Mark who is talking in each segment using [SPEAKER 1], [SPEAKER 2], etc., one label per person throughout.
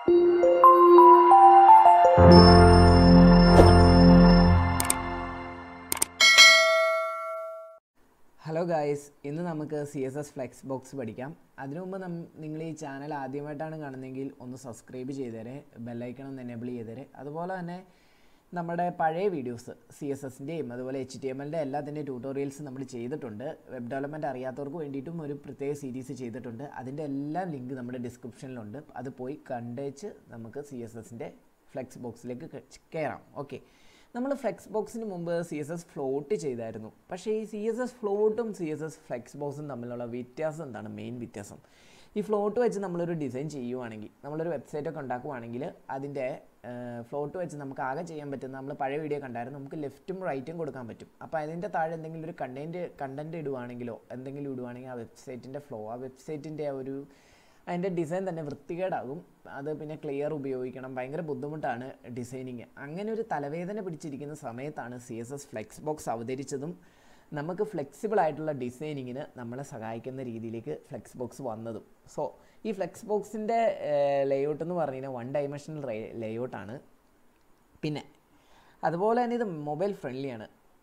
[SPEAKER 1] Hello guys ഇന്ന് നമുക്ക് C S S flex box പഠിക്കാം അതിനു മുമ്പ് നം നിങ്ങൾ ഈ ചാനൽ ആദ്യമായിട്ടാണ് കാണുന്നതെങ്കിൽ ഒന്ന് സബ്സ്ക്രൈബ് ചെയ്തേരെ ബെല്ലൈക്കൺ ഒന്ന് എനേബിൾ ചെയ്തേരെ അതുപോലെ തന്നെ നമ്മുടെ പഴയ വീഡിയോസ് സി എസ് എസിൻ്റെയും അതുപോലെ എച്ച് ടി എം എല്ലിൻ്റെ എല്ലാത്തിൻ്റെയും ട്യൂട്ടോറിയൽസ് നമ്മൾ ചെയ്തിട്ടുണ്ട് വെബ് ഡെവലപ്മെൻറ്റ് അറിയാത്തവർക്ക് വേണ്ടിയിട്ടും ഒരു പ്രത്യേക സീരീസ് ചെയ്തിട്ടുണ്ട് അതിൻ്റെ എല്ലാ ലിങ്ക് നമ്മുടെ ഡിസ്ക്രിപ്ഷനിലുണ്ട് അത് പോയി കണ്ടേച്ച് നമുക്ക് സി എസ് എസിൻ്റെ ഫ്ലെക്സ് ബോക്സിലേക്ക് കയറാം ഓക്കെ നമ്മൾ ഫ്ലെക്സ് ബോക്സിന് മുമ്പ് സി എസ് എസ് ഫ്ലോട്ട് ചെയ്തായിരുന്നു പക്ഷേ ഈ സി എസ് എസ് ഫ്ലോട്ടും സി എസ് എസ് ഫ്ലെക്സ് ബോക്സും തമ്മിലുള്ള വ്യത്യാസം എന്താണ് മെയിൻ വ്യത്യാസം ഈ ഫ്ലോട്ട് വെച്ച് നമ്മളൊരു ഡിസൈൻ ചെയ്യുവാണെങ്കിൽ നമ്മളൊരു വെബ്സൈറ്റ് ഒക്കെ ഉണ്ടാക്കുവാണെങ്കിൽ അതിൻ്റെ ഫ്ലോട്ട് വെച്ച് നമുക്ക് ആകെ ചെയ്യാൻ പറ്റുന്ന നമ്മൾ പഴയ വീഡിയോ കണ്ടായിരുന്നു നമുക്ക് ലെഫ്റ്റും റൈറ്റും കൊടുക്കാൻ പറ്റും അപ്പോൾ അതിൻ്റെ താഴെ എന്തെങ്കിലും ഒരു കണ്ടൻറ്റ് കണ്ടൻറ്റ് ഇടുവാണെങ്കിലോ എന്തെങ്കിലും ഇടുവാണെങ്കിൽ ആ വെബ്സൈറ്റിൻ്റെ ഫ്ലോ ആ വെബ്സൈറ്റിൻ്റെ ആ ഒരു അതിൻ്റെ ഡിസൈൻ തന്നെ വൃത്തികേടാകും അത് പിന്നെ ക്ലിയർ ഉപയോഗിക്കണം ഭയങ്കര ബുദ്ധിമുട്ടാണ് ഡിസൈനിങ് അങ്ങനെ ഒരു തലവേദന പിടിച്ചിരിക്കുന്ന സമയത്താണ് C S S flex box അവതരിച്ചതും നമുക്ക് ഫ്ലെക്സിബിൾ ആയിട്ടുള്ള ഡിസൈനിങ്ങിന് നമ്മളെ സഹായിക്കുന്ന രീതിയിലേക്ക് ഫ്ലെക്സ് ബോക്സ് വന്നതും സോ ഈ ഫ്ലെക്സ് ബോക്സിൻ്റെ ലേഔട്ട് എന്ന് പറഞ്ഞു കഴിഞ്ഞാൽ വൺ ഡയമെൻഷണൽ ലേഔട്ടാണ് പിന്നെ അതുപോലെ തന്നെ ഇത് മൊബൈൽ ഫ്രണ്ട്ലിയാണ്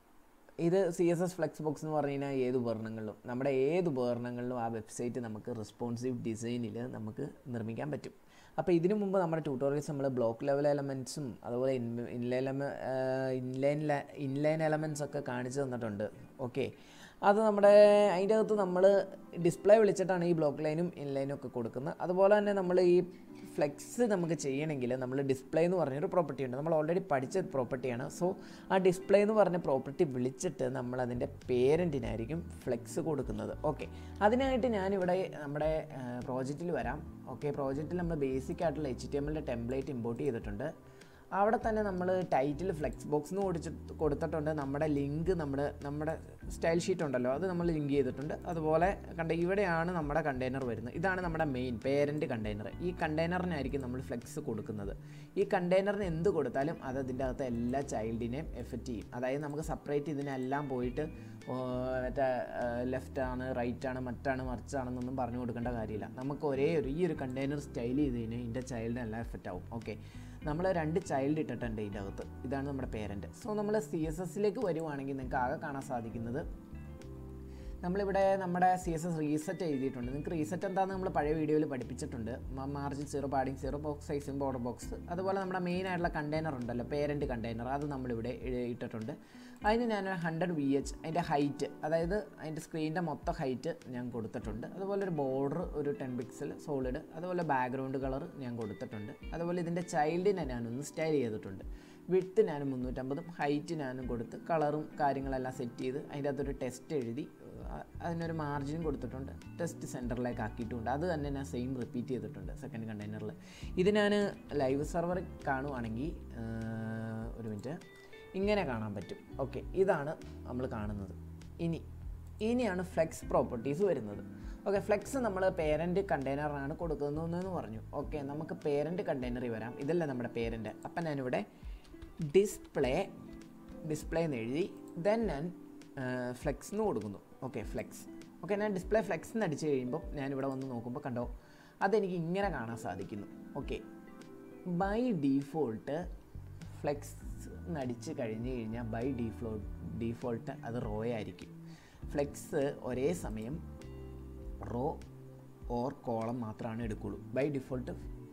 [SPEAKER 1] ഇത് C S S flex box എന്ന് പറഞ്ഞു കഴിഞ്ഞാൽ ഏത് ഉപകരണങ്ങളിലും നമ്മുടെ ഏത് ഉപകരണങ്ങളിലും ആ വെബ്സൈറ്റ് നമുക്ക് റെസ്പോൺസീവ് ഡിസൈനിൽ നമുക്ക് നിർമ്മിക്കാൻ പറ്റും അപ്പോൾ ഇതിനു മുമ്പ് നമ്മുടെ ട്യൂട്ടോറിയൽസ് നമ്മൾ ബ്ലോക്ക് ലെവൽ എലമെൻറ്റ്സും അതുപോലെ ഇൻലൈൻ ഇൻലൈൻ ഇൻലൈൻ എലമെൻറ്റ്സ് ഒക്കെ കാണിച്ചു തന്നിട്ടുണ്ട് ഓക്കെ അത് നമ്മുടെ അതിൻ്റെ അകത്ത് നമ്മൾ ഡിസ്പ്ലേ വിളിച്ചിട്ടാണ് ഈ ബ്ലോക്ക് ലൈനും ഇൻലൈനും ഒക്കെ കൊടുക്കുന്നത് അതുപോലെ തന്നെ നമ്മൾ ഈ ഫ്ലെക്സ് നമുക്ക് ചെയ്യണമെങ്കിൽ നമ്മൾ ഡിസ്പ്ലേ എന്ന് പറഞ്ഞൊരു പ്രോപ്പർട്ടി ഉണ്ട് നമ്മൾ ഓൾറെഡി പഠിച്ച പ്രോപ്പർട്ടിയാണ് സോ ആ ഡിസ്പ്ലേ എന്ന് പറഞ്ഞ പ്രോപ്പർട്ടി വിളിച്ചിട്ട് നമ്മൾ അതിൻ്റെ പേരൻറ്റിനായിരിക്കും ഫ്ലെക്സ് കൊടുക്കുന്നത് ഓക്കെ അതിനായിട്ട് ഞാനിവിടെ നമ്മുടെ പ്രോജക്റ്റിൽ വരാം ഓക്കെ പ്രോജക്റ്റിൽ നമ്മൾ ബേസിക് ആയിട്ടുള്ള എച്ച് ടി എമ്മിൻ്റെ ടെംപ്ലേറ്റ് ഇമ്പോർട്ട് ചെയ്തിട്ടുണ്ട് അവിടെ തന്നെ നമ്മൾ ടൈറ്റിൽ ഫ്ലെക്സ് ബോക്സ് എന്ന് കൊടുത്തി കൊടുത്തിട്ടുണ്ട് നമ്മുടെ ലിങ്ക് നമ്മുടെ നമ്മുടെ സ്റ്റൈൽ ഷീറ്റ് ഉണ്ടല്ലോ അത് നമ്മൾ ലിങ്ക് ചെയ്തിട്ടുണ്ട് അതുപോലെ കണ്ട ഇവിടെയാണ് നമ്മുടെ കണ്ടെയ്നർ വരുന്നത് ഇതാണ് നമ്മുടെ മെയിൻ പേരൻറ്റ് കണ്ടെയ്നർ ഈ കണ്ടെയ്നറിനായിരിക്കും നമ്മൾ ഫ്ലെക്സ് കൊടുക്കുന്നത് ഈ കണ്ടെയ്നറിന് എന്ത് കൊടുത്താലും അത് അതിൻ്റെ അകത്ത് എല്ലാ ചൈൽഡിനെയും എഫക്റ്റ് ചെയ്യും അതായത് നമുക്ക് സെപ്പറേറ്റ് ഇതിനെല്ലാം പോയിട്ട് മറ്റേ ലെഫ്റ്റ് ആണ് റൈറ്റ് ആണ് മറ്റാണ് മറിച്ചാണെന്നൊന്നും പറഞ്ഞു കൊടുക്കേണ്ട കാര്യമില്ല നമുക്ക് ഒരേ ഒരു ഈ ഒരു കണ്ടെയ്നർ സ്റ്റൈൽ ചെയ്ത് കഴിഞ്ഞാൽ ഇതിൻ്റെ ചൈൽഡിനെല്ലാം എഫക്റ്റ് ആവും ഓക്കെ നമ്മൾ രണ്ട് ചൈൽഡ് ഇട്ടിട്ടുണ്ട് ഇതിൻ്റെ അകത്ത് ഇതാണ് നമ്മുടെ പേരൻറ്റ് സോ നമ്മൾ സി എസ് എസിലേക്ക് വരുവാണെങ്കിൽ നിങ്ങൾക്ക് ആകെ കാണാൻ സാധിക്കുന്നത് നമ്മളിവിടെ നമ്മുടെ സി എസ് എസ് റീസെറ്റ് എഴുതിയിട്ടുണ്ട് നിങ്ങൾക്ക് റീസെറ്റ് എന്താണെന്ന് നമ്മൾ പഴയ വീഡിയോയിൽ പഠിപ്പിച്ചിട്ടുണ്ട് margin zero padding zero box സൈസും ബോർഡർ ബോക്സ് അതുപോലെ നമ്മുടെ മെയിൻ ആയിട്ടുള്ള കണ്ടെയ്നർ ഉണ്ടല്ലോ പേരൻറ്റ് കണ്ടെയ്നർ അത് നമ്മളിവിടെ ഇട്ടിട്ടുണ്ട് അതിന് ഞാൻ ഹൺഡ്രഡ് വി എച്ച് അതിൻ്റെ ഹൈറ്റ് അതായത് അതിൻ്റെ സ്ക്രീനിൻ്റെ മൊത്തം ഹൈറ്റ് ഞാൻ കൊടുത്തിട്ടുണ്ട് അതുപോലെ ഒരു ബോർഡർ ഒരു ടെൻ പിക്സൽ സോളിഡ് അതുപോലെ ബാക്ക്ഗ്രൗണ്ട് കളർ ഞാൻ കൊടുത്തിട്ടുണ്ട് അതുപോലെ ഇതിൻ്റെ ചൈൽഡിനെ ഞാനൊന്ന് സ്റ്റൈൽ ചെയ്തിട്ടുണ്ട് വിട്ട് ഞാൻ മുന്നൂറ്റമ്പതും ഹൈറ്റ് ഞാനും കൊടുത്ത് കളറും കാര്യങ്ങളെല്ലാം സെറ്റ് ചെയ്ത് അതിൻ്റെ അകത്തൊരു ടെസ്റ്റ് എഴുതി അതിനൊരു മാർജിനും കൊടുത്തിട്ടുണ്ട് ടെസ്റ്റ് സെൻറ്ററിലേക്ക് ആക്കിയിട്ടുണ്ട് അത് തന്നെ ഞാൻ സെയിം റിപ്പീറ്റ് ചെയ്തിട്ടുണ്ട് സെക്കൻഡ് കണ്ടെയ്നറിൽ ഇത് ഞാൻ ലൈവ് സെർവർ കാണുവാണെങ്കിൽ ഒരു മിനിറ്റ് ഇങ്ങനെ കാണാൻ പറ്റും ഓക്കെ ഇതാണ് നമ്മൾ കാണുന്നത് ഇനി ഇനിയാണ് ഫ്ലെക്സ് പ്രോപ്പർട്ടീസ് വരുന്നത് ഓക്കെ ഫ്ലെക്സ് നമ്മൾ പേരൻറ്റ് കണ്ടെയ്നറാണ് കൊടുക്കുന്നതെന്ന് പറഞ്ഞു ഓക്കെ നമുക്ക് പേരൻറ്റ് കണ്ടെയ്നറിൽ വരാം ഇതല്ല നമ്മുടെ പേരൻറ്റ് അപ്പം ഞാനിവിടെ ഡിസ്പ്ലേ ഡിസ്പ്ലേ എന്ന് എഴുതി ദെൻ ഞാൻ ഫ്ലെക്സ് എന്ന് കൊടുക്കുന്നു ഓക്കെ ഫ്ലെക്സ് ഓക്കെ ഞാൻ ഡിസ്പ്ലേ ഫ്ലെക്സ് എന്ന് അടിച്ച് കഴിയുമ്പോൾ ഞാനിവിടെ വന്ന് നോക്കുമ്പോൾ കണ്ടോ അതെനിക്ക് ഇങ്ങനെ കാണാൻ സാധിക്കുന്നു ഓക്കെ ബൈ ഡീഫോൾട്ട് ഫ്ലെക്സ് എന്നടിച്ച് കഴിഞ്ഞ് കഴിഞ്ഞാൽ ബൈ ഡീഫ്ലോ ഡീഫോൾട്ട് അത് റോ ആയിരിക്കും ഫ്ലെക്സ് ഒരേ സമയം റോ ഓർ കോളം മാത്രമാണ് എടുക്കുള്ളൂ ബൈ ഡിഫോൾട്ട്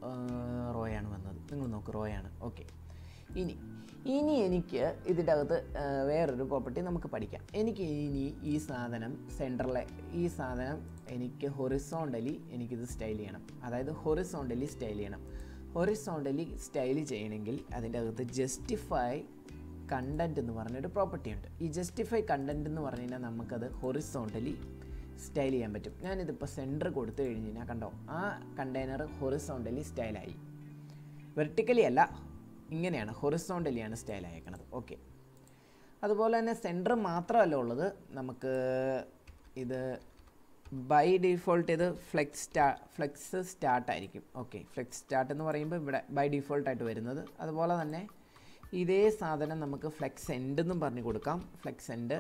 [SPEAKER 1] റോയാണ് വന്നത് നിങ്ങൾ നോക്ക് റോയാണ് ഓക്കെ ഇനി ഇനി എനിക്ക് ഇതിൻ്റെ അകത്ത് വേറൊരു പ്രോപ്പർട്ടി നമുക്ക് പഠിക്കാം എനിക്ക് ഇനി ഈ സാധനം സെൻറ്ററിലെ ഈ സാധനം എനിക്ക് ഹൊറിസോണ്ടലി എനിക്കിത് സ്റ്റൈൽ ചെയ്യണം അതായത് ഹൊറിസോണ്ടലി സ്റ്റൈൽ ചെയ്യണം ഹൊറിസോണ്ടലി സ്റ്റൈൽ ചെയ്യണമെങ്കിൽ അതിൻ്റെ അകത്ത് ജസ്റ്റിഫൈ കണ്ടൻറ്റ് എന്ന് പറഞ്ഞൊരു പ്രോപ്പർട്ടി ഉണ്ട് ഈ ജസ്റ്റിഫൈ കണ്ടൻറ്റ് എന്ന് പറഞ്ഞു കഴിഞ്ഞാൽ നമുക്കത് ഹൊറിസോണ്ടലി സ്റ്റൈൽ ചെയ്യാൻ പറ്റും ഞാനിതിപ്പോൾ സെൻറ്റർ കൊടുത്തു കഴിഞ്ഞ് കഴിഞ്ഞാൽ കണ്ടോ ആ കണ്ടെയ്നർ ഹൊറിസോണ്ടലി സ്റ്റൈലായി വെർട്ടിക്കലി അല്ല ഇങ്ങനെയാണ് ഹൊറിസോണ്ടലിയാണ് സ്റ്റൈൽ അയക്കണത് ഓക്കെ അതുപോലെ തന്നെ സെൻറ്റർ മാത്രമല്ല ഉള്ളത് നമുക്ക് ഇത് ബൈ ഡിഫോൾട്ട് ഇത് ഫ്ലെക്സ് സ്റ്റാ ഫ്ലെക്സ് സ്റ്റാർട്ട് ആയിരിക്കും ഓക്കെ ഫ്ലെക്സ് സ്റ്റാർട്ട് എന്ന് പറയുമ്പോൾ ഇവിടെ ബൈ ഡിഫോൾട്ടായിട്ട് വരുന്നത് അതുപോലെ തന്നെ ഇതേ സാധനം നമുക്ക് ഫ്ലെക്സ് എൻഡ് എന്നും പറഞ്ഞു കൊടുക്കാം flex end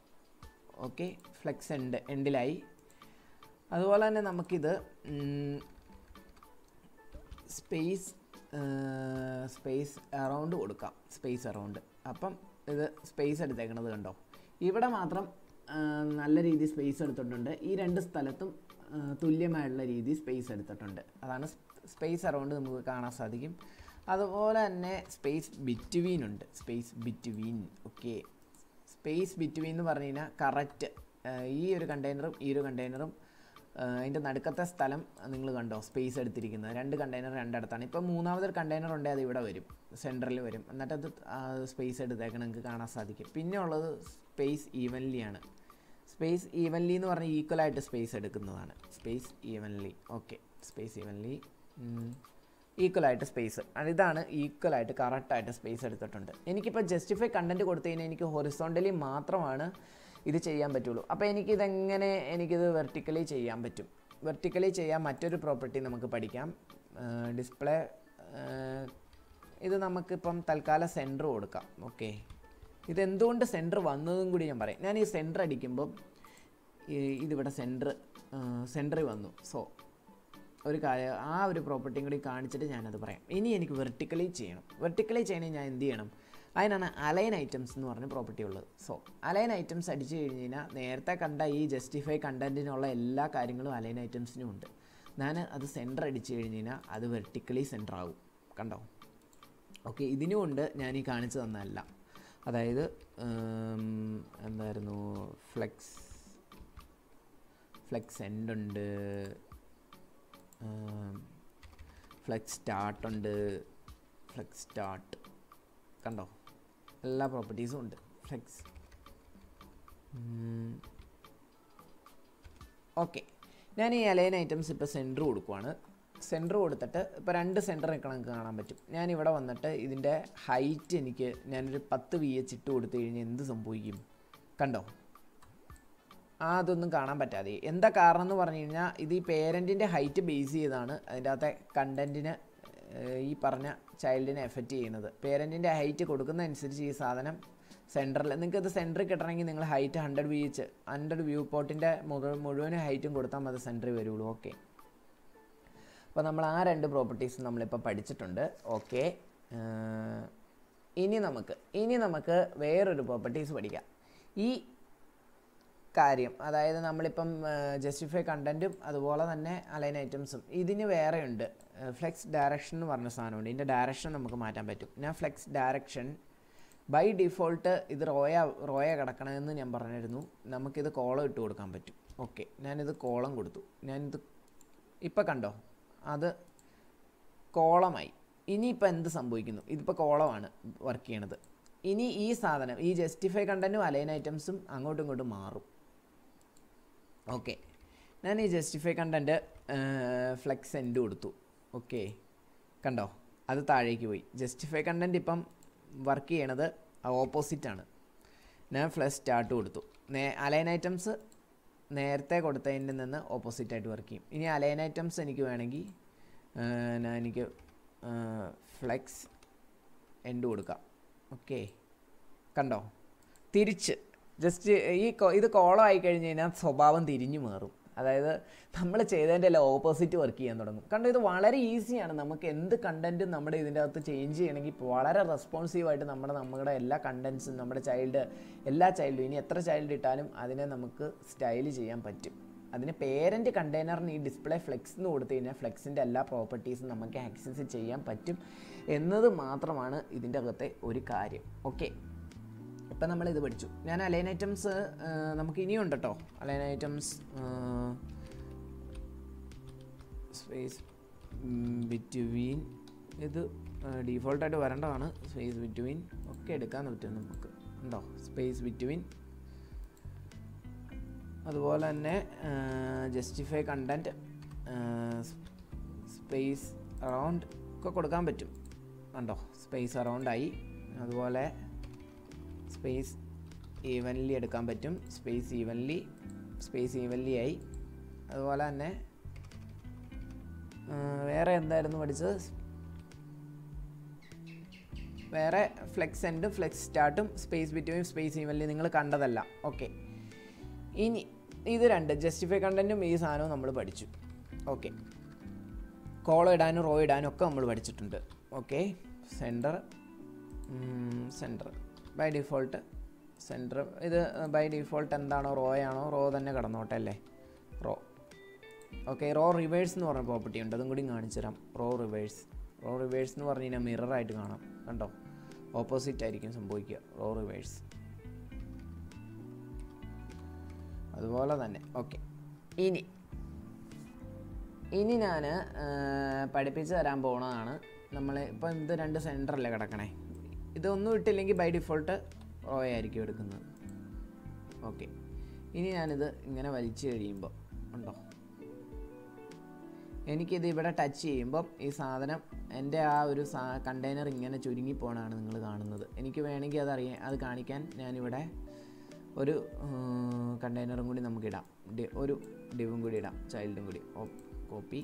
[SPEAKER 1] okay flex end എൻഡിലായി അതുപോലെ തന്നെ നമുക്കിത് സ്പേസ് സ്പേസ് അറൗണ്ട് കൊടുക്കാം സ്പേസ് അറൗണ്ട് അപ്പം ഇത് സ്പേസ് എടുത്തേക്കണത് കണ്ടോ ഇവിടെ മാത്രം ആ, നല്ല രീതിയിൽ സ്പേസ് എടുത്തിട്ടുണ്ട് ഈ രണ്ട് സ്ഥലത്തും ആ, തുല്യമായിട്ടുള്ള രീതി സ്പേസ് എടുത്തിട്ടുണ്ട് അതാണ് സ്പേസ് അറൗണ്ട് നമുക്ക് കാണാൻ സാധിക്കും അതുപോലെ തന്നെ സ്പേസ് ബിറ്റ്വീൻ ഉണ്ട് space between okay space between എന്ന് പറഞ്ഞു കഴിഞ്ഞാൽ കറക്റ്റ് ഈ ഒരു കണ്ടെയ്നറും ഈ ഒരു കണ്ടെയ്നറും അതിൻ്റെ നടുക്കത്തെ സ്ഥലം നിങ്ങൾ കണ്ടോ സ്പേസ് എടുത്തിരിക്കുന്നത് രണ്ട് കണ്ടെയ്നർ രണ്ടിടത്താണ് ഇപ്പം മൂന്നാമതൊരു കണ്ടെയ്നർ ഉണ്ടെങ്കിൽ അത് ഇവിടെ വരും സെൻറ്ററിൽ വരും എന്നിട്ട് അത് സ്പേസ് എടുത്തേക്കണം നിങ്ങൾക്ക് കാണാൻ സാധിക്കും പിന്നെ ഉള്ളത് സ്പേസ് ഈവൻലി ആണ് സ്പേസ് ഈവൻലി എന്ന് പറഞ്ഞാൽ ഈക്വൽ ആയിട്ട് സ്പേസ് എടുക്കുന്നതാണ് space evenly okay space evenly equal ആയിട്ട് സ്പേസ് ഇതാണ് ഈക്വൽ ആയിട്ട് കറക്റ്റായിട്ട് സ്പേസ് എടുത്തിട്ടുണ്ട് എനിക്കിപ്പോൾ ജസ്റ്റിഫൈ കണ്ടൻറ്റ് കൊടുത്തു കഴിഞ്ഞാൽ എനിക്ക് ഹൊറിസോണ്ടലി മാത്രമാണ് ഇത് ചെയ്യാൻ പറ്റുള്ളൂ അപ്പോൾ എനിക്കിതെങ്ങനെ എനിക്കിത് വെർട്ടിക്കലി ചെയ്യാൻ പറ്റും വെർട്ടിക്കലി ചെയ്യാൻ മറ്റൊരു പ്രോപ്പർട്ടി നമുക്ക് പഠിക്കാം ഡിസ്പ്ലേ ഇത് നമുക്കിപ്പം തൽക്കാലം സെൻറ്റർ കൊടുക്കാം ഓക്കെ ഇതെന്തുകൊണ്ട് സെൻറ്റർ വന്നതും കൂടി ഞാൻ പറയാം ഞാൻ ഈ സെൻറ്റർ അടിക്കുമ്പം ഈ- ഇതിവിടെ സെൻറ്റർ സെൻറ്ററിൽ വന്നു സോ ഒരു കാര്യം ആ ഒരു പ്രോപ്പർട്ടിയും കൂടി കാണിച്ചിട്ട് ഞാനത് പറയാം ഇനി എനിക്ക് വെർട്ടിക്കലി ചെയ്യണം വെർട്ടിക്കലി ചെയ്യണമെങ്കിൽ ഞാൻ എന്ത് ചെയ്യണം അതിനാണ് അലൈൻ ഐറ്റംസ് എന്ന് പറഞ്ഞ പ്രോപ്പർട്ടി ഉള്ളത് സോ അലൈൻ ഐറ്റംസ് അടിച്ചു കഴിഞ്ഞ് കഴിഞ്ഞാൽ നേരത്തെ കണ്ട ഈ ജസ്റ്റിഫൈ കണ്ടൻറ്റിനുള്ള എല്ലാ കാര്യങ്ങളും അലൈൻ ഐറ്റംസിനും ഉണ്ട് ഞാൻ അത് സെൻറ്റർ അടിച്ചു കഴിഞ്ഞ് കഴിഞ്ഞാൽ അത് വെർട്ടിക്കലി സെൻറ്റർ ആവും കണ്ടോ ഓക്കെ ഇതിനുമുണ്ട് ഞാൻ ഈ കാണിച്ചു തന്നതല്ല അതായത് ഉം, എന്തായിരുന്നു ഫ്ലെക്സ് ഫ്ലെക്സ് എൻഡ് ഉണ്ട് ഫ്ലെക്സ് സ്റ്റാർട്ട് ഉണ്ട് ഫ്ലെക്സ് സ്റ്റാർട്ട് കണ്ടോ എല്ലാ പ്രോപ്പർട്ടീസും ഉണ്ട് ഫ്ലെക്സ് ഓക്കെ ഞാൻ ഈ അലൈൻ ഐറ്റംസ് ഇപ്പോൾ സെൻറ്റർ കൊടുക്കുവാണ് സെൻറ്റർ കൊടുത്തിട്ട് ഇപ്പോൾ രണ്ട് സെൻറ്റർ നിൽക്കണം നിങ്ങൾക്ക് കാണാൻ പറ്റും ഞാൻ ഇവിടെ വന്നിട്ട് ഇതിൻ്റെ ഹൈറ്റ് എനിക്ക് ഞാനൊരു പത്ത് വി എച്ച് ഇട്ട് കൊടുത്തു കഴിഞ്ഞാൽ എന്ത് സംഭവിക്കും കണ്ടോ ആ അതൊന്നും കാണാൻ പറ്റാതെ എന്താ കാരണം എന്ന് പറഞ്ഞു കഴിഞ്ഞാൽ ഇത് ഈ പേരൻറ്റിൻ്റെ ഹൈറ്റ് ബേസ് ചെയ്താണ് അതിൻ്റെ അകത്തെ കണ്ടൻറ്റിന് ഈ പറഞ്ഞ ചൈൽഡിനെ എഫക്റ്റ് ചെയ്യുന്നത് പേരൻറ്റിൻ്റെ ഹൈറ്റ് കൊടുക്കുന്നതനുസരിച്ച് ഈ സാധനം സെൻറ്ററിൽ നിങ്ങൾക്ക് ഇത് സെൻറ്ററിൽ കിട്ടണമെങ്കിൽ നിങ്ങൾ height hundred V H hundred view പോർട്ടിൻ്റെ മുഴുവൻ മുഴുവൻ ഹൈറ്റും കൊടുത്താൽ മതി സെൻറ്ററിൽ വരുള്ളൂ ഓക്കെ അപ്പോൾ നമ്മൾ ആ രണ്ട് പ്രോപ്പർട്ടീസ് നമ്മളിപ്പോൾ പഠിച്ചിട്ടുണ്ട് ഓക്കെ ഇനി നമുക്ക് ഇനി നമുക്ക് വേറൊരു പ്രോപ്പർട്ടീസ് പഠിക്കാം ഈ കാര്യം അതായത് നമ്മളിപ്പം ജസ്റ്റിഫൈ കണ്ടൻറ്റും അതുപോലെ തന്നെ അലൈൻ ഐറ്റംസും ഇതിന് വേറെ ഉണ്ട് ഫ്ലെക്സ് ഡയറക്ഷൻ എന്ന് പറഞ്ഞ സാധനമുണ്ട് ഇതിൻ്റെ ഡയറക്ഷൻ നമുക്ക് മാറ്റാൻ പറ്റും ഞാൻ ഫ്ലെക്സ് ഡയറക്ഷൻ ബൈ ഡിഫോൾട്ട് ഇത് റോയ റോയ കിടക്കണമെന്ന് ഞാൻ പറഞ്ഞിരുന്നു നമുക്കിത് കോളം ഇട്ട് കൊടുക്കാൻ പറ്റും ഓക്കെ ഞാനിത് കോളം കൊടുത്തു ഞാനിത് ഇപ്പം കണ്ടോ അത് കോളമായി ഇനിയിപ്പോൾ എന്ത് സംഭവിക്കുന്നു ഇതിപ്പോൾ കോളമാണ് വർക്ക് ചെയ്യണത് ഇനി ഈ സാധനം ഈ ജസ്റ്റിഫൈ കണ്ടൻറ്റും അലൈൻ ഐറ്റംസും അങ്ങോട്ടും ഇങ്ങോട്ടും മാറും ഓക്കെ ഞാൻ ഈ ജസ്റ്റിഫൈ കണ്ടൻറ്റ് ഫ്ലെക്സ് എൻഡ് കൊടുത്തു ഓക്കെ കണ്ടോ അത് താഴേക്ക് പോയി ജസ്റ്റിഫൈ കണ്ടൻറ്റ് ഇപ്പം വർക്ക് ചെയ്യണത് ഓപ്പോസിറ്റാണ് ഞാൻ ഫ്ലസ് സ്റ്റാർട്ട് കൊടുത്തു നേ അലൈൻ ഐറ്റംസ് നേരത്തെ കൊടുത്തതിൻ്റെ നിന്ന് ഓപ്പോസിറ്റായിട്ട് വർക്ക് ചെയ്യും ഇനി അലൈൻ ഐറ്റംസ് എനിക്ക് വേണമെങ്കിൽ ഞാൻ എനിക്ക് ഫ്ലെക്സ് എൻഡ് കൊടുക്കാം ഓക്കെ കണ്ടോ തിരിച്ച് ജസ്റ്റ് ഈ കൊ- ഇത് കോളം ആയി കഴിഞ്ഞ് കഴിഞ്ഞാൽ സ്വഭാവം തിരിഞ്ഞു മാറും അതായത് നമ്മൾ ചെയ്തതിൻ്റെ എല്ലാം ഓപ്പോസിറ്റ് വർക്ക് ചെയ്യാൻ തുടങ്ങും കാരണം ഇത് വളരെ ഈസിയാണ് നമുക്ക് എന്ത് കണ്ടൻറ്റും നമ്മുടെ ഇതിൻ്റെ അകത്ത് ചേഞ്ച് ചെയ്യണമെങ്കിൽ വളരെ റെസ്പോൺസീവായിട്ട് നമ്മുടെ നമ്മുടെ എല്ലാ കണ്ടൻസും നമ്മുടെ ചൈൽഡ് എല്ലാ ചൈൽഡും ഇനി എത്ര ചൈൽഡ് ഇട്ടാലും അതിനെ നമുക്ക് സ്റ്റൈൽ ചെയ്യാൻ പറ്റും അതിന് പേരൻറ്റ് കണ്ടെയ്നറിന് ഈ ഡിസ്പ്ലേ ഫ്ലെക്സ് എന്ന് കൊടുത്തു കഴിഞ്ഞാൽ ഫ്ലെക്സിൻ്റെ എല്ലാ പ്രോപ്പർട്ടീസും നമുക്ക് ആക്സസ് ചെയ്യാൻ പറ്റും എന്നത് മാത്രമാണ് ഇതിൻ്റെ അകത്തെ ഒരു കാര്യം ഓക്കെ ഇപ്പം നമ്മൾ ഇത് പഠിച്ചു ഞാൻ അലൈൻ ഐറ്റംസ് നമുക്ക് ഇനിയും ഉണ്ട് കേട്ടോ അലൈൻ ഐറ്റംസ് സ്പേസ് ബിറ്റ്വീൻ ഇത് ഡീഫോൾട്ടായിട്ട് വരേണ്ടതാണ് സ്പേസ് ബിറ്റ്വീൻ ഒക്കെ എടുക്കാൻ പറ്റും നമുക്ക് ഉണ്ടോ സ്പേസ് ബിറ്റ്വീൻ അതുപോലെ തന്നെ ജസ്റ്റിഫൈ കണ്ടൻറ്റ് സ്പേസ് അറൗണ്ട് ഒക്കെ കൊടുക്കാൻ പറ്റും ഉണ്ടോ സ്പേസ് അറൗണ്ട് ആയി അതുപോലെ സ്പേസ് ഈവൻലി എടുക്കാൻ പറ്റും സ്പേസ് ഈവൻലി സ്പേസ് ഈവൻലി ആയി അതുപോലെ തന്നെ ആ, വേറെ എന്തായിരുന്നു പഠിച്ചത് വേറെ ഫ്ലെക്സ് എൻഡും ഫ്ലെക്സ് സ്റ്റാർട്ടും സ്പേസ് ബിറ്റ്വീൻ സ്പേസ് ഈവൻലി നിങ്ങൾ കണ്ടതല്ല ഓക്കെ ഇനി ഇത് രണ്ട് ജസ്റ്റിഫൈ കണ്ടൻറ്റും ഈ സാധനവും നമ്മൾ പഠിച്ചു ഓക്കെ കോളം ഇടാനും റോ ഇടാനും ഒക്കെ നമ്മൾ പഠിച്ചിട്ടുണ്ട് okay center center by default center ഇത് ബൈ ഡിഫോൾട്ട് എന്താണോ റോ ആണോ റോ തന്നെ കിടന്നോട്ടെ അല്ലേ റോ ഓക്കെ റോ റിവേഴ്സ് എന്ന് പറഞ്ഞ പ്രോപ്പർട്ടി ഉണ്ട് അതും കൂടി കാണിച്ചു തരാം റോ റിവേഴ്സ് റോ റിവേഴ്സ് എന്ന് പറഞ്ഞു കഴിഞ്ഞാൽ മിററായിട്ട് കാണാം കണ്ടോ ഓപ്പോസിറ്റ് ആയിരിക്കും സംഭവിക്കുക റോ റിവേഴ്സ് അതുപോലെ തന്നെ ഓക്കെ ഇനി ഇനി ഞാൻ പഠിപ്പിച്ച് തരാൻ പോണതാണ് നമ്മൾ ഇപ്പം ഇത് രണ്ട് സെൻറ്ററല്ലേ കിടക്കണേ ഇതൊന്നും ഇട്ടില്ലെങ്കിൽ ബൈ ഡിഫോൾട്ട് റോ ആയിരിക്കും എടുക്കുന്നത് ഓക്കെ ഇനി ഞാനിത് ഇങ്ങനെ വലിച്ചു കഴിയുമ്പോൾ ഉണ്ടോ എനിക്കിത് ഇവിടെ ടച്ച് ചെയ്യുമ്പം ഈ സാധനം എൻ്റെ ആ ഒരു സാ കണ്ടെയ്നർ ഇങ്ങനെ ചുരുങ്ങി പോകണതാണ് നിങ്ങൾ കാണുന്നത് എനിക്ക് വേണമെങ്കിൽ അത് അറിയാൻ അത് കാണിക്കാൻ ഞാനിവിടെ ഒരു കണ്ടെയ്നറും കൂടി നമുക്ക് ഇടാം ഡി- ഒരു ഡിവും കൂടി ഇടാം ചൈൽഡും കൂടി copy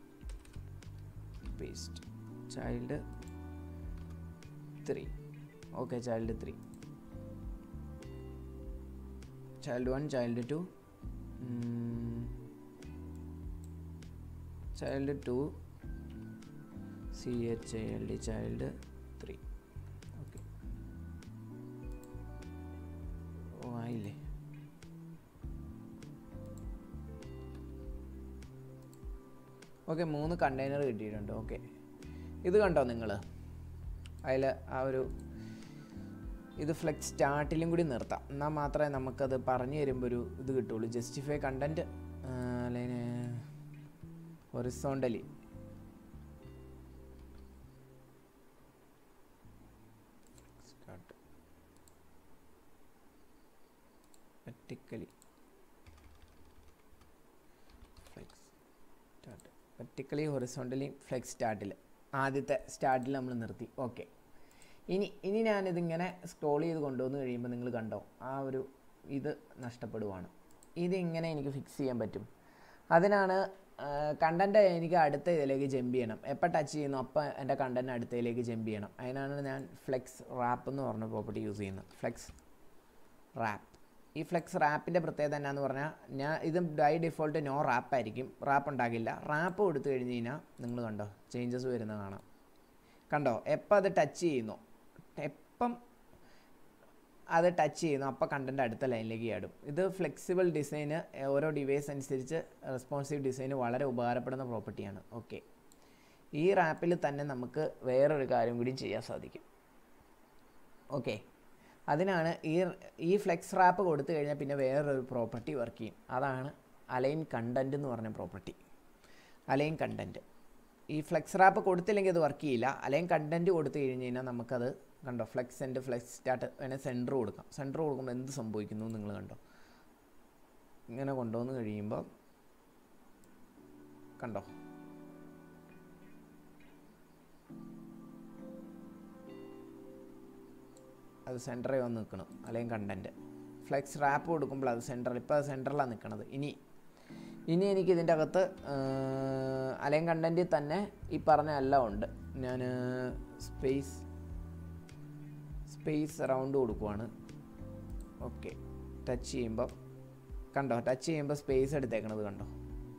[SPEAKER 1] paste child three okay child three child one child two child two C H I L D child three okay ഓ ആയില്ലേ ഓക്കെ മൂന്ന് കണ്ടെയ്നർ കിട്ടിയിട്ടുണ്ട് ഓക്കെ ഇത് കണ്ടോ നിങ്ങൾ അതിൽ ആ ഒരു ഇത് ഫ്ലെക്സ് സ്റ്റാർട്ടിലും കൂടി നിർത്താം എന്നാൽ മാത്രമേ നമുക്കത് പറഞ്ഞു തരുമ്പോൾ ഒരു ഇത് കിട്ടുള്ളൂ ജസ്റ്റിഫൈ കണ്ടൻറ്റ് അല്ലെങ്കിൽ horizontally start vertically flex start vertically horizontally flex സ്റ്റാർട്ടിൽ ആദ്യത്തെ സ്റ്റാർട്ടിൽ നമ്മൾ നിർത്തി ഓക്കെ ഇനി ഇനി ഞാനിതിങ്ങനെ സ്ക്രോൾ ചെയ്ത് കൊണ്ടുവന്ന് കഴിയുമ്പോൾ നിങ്ങൾ കണ്ടോ ആ ഒരു ഇത് നഷ്ടപ്പെടുവാണ് ഇതിങ്ങനെ എനിക്ക് ഫിക്സ് ചെയ്യാൻ പറ്റും അതിനാണ് കണ്ടൻറ്റ് എനിക്ക് അടുത്ത ഇതിലേക്ക് ജമ്പ് ചെയ്യണം എപ്പോൾ ടച്ച് ചെയ്യുന്നു അപ്പോൾ എൻ്റെ കണ്ടൻറ്റ് അടുത്തതിലേക്ക് ജമ്പ് ചെയ്യണം അതിനാണ് ഞാൻ ഫ്ലെക്സ് റാപ്പ് എന്ന് പറഞ്ഞ പ്രോപ്പർട്ടി യൂസ് ചെയ്യുന്നത് ഫ്ലെക്സ് റാപ്പ് ഈ ഫ്ലെക്സ് റാപ്പിൻ്റെ പ്രത്യേകത എന്നാന്ന് പറഞ്ഞാൽ ഞാൻ ഇത് ബൈ ഡിഫോൾട്ട് നോ റാപ്പ് ആയിരിക്കും റാപ്പ് ഉണ്ടാകില്ല റാപ്പ് കൊടുത്തു കഴിഞ്ഞ് കഴിഞ്ഞാൽ നിങ്ങൾ കണ്ടോ ചേഞ്ചസ് വരുന്നത് കാണാം കണ്ടോ എപ്പോൾ അത് ടച്ച് ചെയ്യുന്നു എപ്പം അത് ടച്ച് ചെയ്യുന്നു അപ്പോൾ കണ്ടൻറ്റ് അടുത്ത ലൈനിലേക്ക് ചാടും ഇത് ഫ്ലെക്സിബിൾ ഡിസൈന് ഓരോ ഡിവൈസ് അനുസരിച്ച് റെസ്പോൺസീവ് ഡിസൈന് വളരെ ഉപകാരപ്പെടുന്ന പ്രോപ്പർട്ടിയാണ് ഓക്കെ ഈ റാപ്പിൽ തന്നെ നമുക്ക് വേറൊരു കാര്യം കൂടി ചെയ്യാൻ സാധിക്കും ഓക്കെ അതിനാണ് ഈ ഈ ഫ്ലെക്സ് റാപ്പ് കൊടുത്തു കഴിഞ്ഞാൽ പിന്നെ വേറൊരു പ്രോപ്പർട്ടി വർക്ക് ചെയ്യും അതാണ് അലൈൻ കണ്ടൻറ്റ് എന്ന് പറഞ്ഞ പ്രോപ്പർട്ടി അലൈൻ കണ്ടൻറ്റ് ഈ ഫ്ലെക്സ് റാപ്പ് കൊടുത്തില്ലെങ്കിൽ അത് വർക്ക് ചെയ്യില്ല അല്ലെങ്കിൽ കണ്ടൻറ്റ് കൊടുത്തു കഴിഞ്ഞ് കഴിഞ്ഞാൽ നമുക്കത് കണ്ടോ ഫ്ലെക്സ് ആൻഡ് ഫ്ലെക്സ് സ്റ്റാർട്ട് വേണേൽ സെൻറ്റർ കൊടുക്കാം സെൻറ്റർ കൊടുക്കുമ്പോൾ എന്ത് സംഭവിക്കുന്നു എന്ന് നിങ്ങൾ കണ്ടോ ഇങ്ങനെ കൊണ്ടുവന്ന് കഴിയുമ്പോൾ കണ്ടോ അത് സെൻറ്ററിൽ വന്ന് നിൽക്കണം അല്ലെങ്കിൽ കണ്ടൻറ്റ് ഫ്ലെക്സ് റാപ്പ് കൊടുക്കുമ്പോൾ അത് സെൻറ്ററിൽ ഇപ്പോൾ അത് സെൻറ്ററിലാണ് നിൽക്കണത് ഇനി ഇനി എനിക്ക് ഇതിൻ്റെ അകത്ത് അലൈൻ കണ്ടൻറ്റിൽ തന്നെ ഈ പറഞ്ഞ എല്ലാം ഉണ്ട് ഞാൻ സ്പേസ് സ്പേസ് അറൗണ്ട് കൊടുക്കുവാണ് ഓക്കെ ടച്ച് ചെയ്യുമ്പോൾ കണ്ടോ ടച്ച് ചെയ്യുമ്പോൾ സ്പേസ് എടുത്തേക്കണത് കണ്ടോ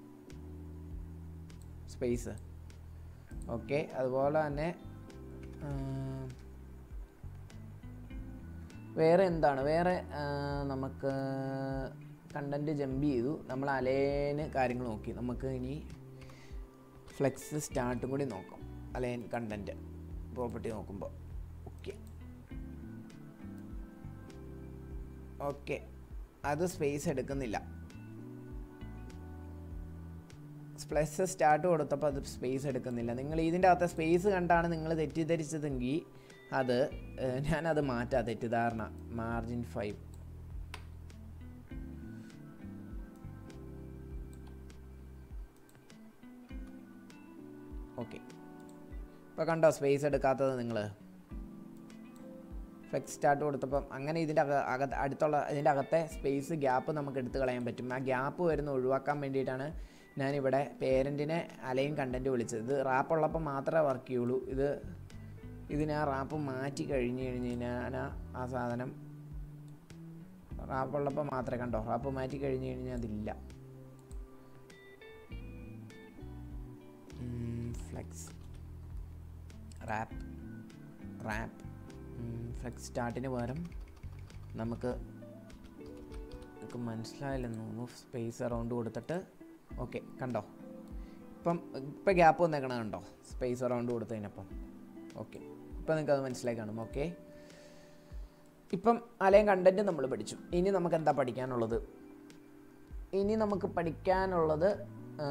[SPEAKER 1] സ്പേസ് ഓക്കെ അതുപോലെ തന്നെ ആ, വേറെ എന്താണ് വേറെ ആ, നമുക്ക് കണ്ടൻറ്റ് ജമ്പ് ചെയ്തു നമ്മൾ അലേന് കാര്യങ്ങൾ നോക്കി നമുക്ക് ഇനി ഫ്ലെക്സ് സ്റ്റാർട്ടും കൂടി നോക്കാം അലൈൻ കണ്ടൻറ്റ് പ്രോപ്പർട്ടി നോക്കുമ്പോൾ ഓക്കെ ഓക്കെ അത് സ്പേസ് എടുക്കുന്നില്ല പ്ലസ് സ്റ്റാർട്ട് കൊടുത്തപ്പോൾ അത് സ്പേസ് എടുക്കുന്നില്ല നിങ്ങൾ ഇതിൻ്റെ അകത്തെ സ്പേസ് കണ്ടാണ് നിങ്ങൾ തെറ്റിദ്ധരിച്ചതെങ്കിൽ അത് ഏഹ്, ഞാനത് മാറ്റാം തെറ്റിദ്ധാരണ മാർജിൻ ഫൈവ് ഓക്കെ ഇപ്പോൾ കണ്ടോ സ്പേസ് എടുക്കാത്തത് നിങ്ങൾ ഫ്ലെക്സ് സ്റ്റാർട്ട് കൊടുത്തപ്പം അങ്ങനെ ഇതിൻ്റെ അക അകത്ത് അടുത്തുള്ള ഇതിൻ്റെ അകത്തെ സ്പേസ് ഗ്യാപ്പ് നമുക്ക് എടുത്തു കളയാൻ പറ്റും ആ ഗ്യാപ്പ് വരുന്ന ഒഴിവാക്കാൻ വേണ്ടിയിട്ടാണ് ഞാനിവിടെ പേരൻറ്റിനെ അലയും കണ്ടൻറ്റ് വിളിച്ചത് ഇത് റാപ്പ് ഉള്ളപ്പോൾ മാത്രമേ വർക്ക് ചെയ്യുള്ളൂ ഇത് ഇതിന് ആ റാപ്പ് മാറ്റി കഴിഞ്ഞ് കഴിഞ്ഞ് കഴിഞ്ഞാൽ ആ സാധനം റാപ്പ് ഉള്ളപ്പോൾ മാത്രമേ കണ്ടോ റാപ്പ് മാറ്റി കഴിഞ്ഞ് കഴിഞ്ഞാൽ അതില്ല ഫ്ലെക്സ് റാപ്പ് റാപ്പ് ഫ്ലെക്സ് സ്റ്റാർട്ടിന് പകരം നമുക്ക് നമുക്ക് മനസ്സിലായില്ലെന്ന് തോന്നുന്നു സ്പേസ് അറൗണ്ട് കൊടുത്തിട്ട് ഓക്കെ കണ്ടോ ഇപ്പം ഇപ്പം ഗ്യാപ്പ് വന്നേക്കണ കണ്ടോ സ്പേസ് അറൗണ്ട് കൊടുത്തതിനപ്പം ഓക്കെ ഇപ്പം നിങ്ങൾക്ക് അത് മനസ്സിലായി കാണും ഓക്കെ ഇപ്പം അലയും കണ്ടൻറ്റ് നമ്മൾ പഠിച്ചു ഇനി നമുക്ക് എന്താ പഠിക്കാനുള്ളത് ഇനി നമുക്ക് പഠിക്കാനുള്ളത് ആ,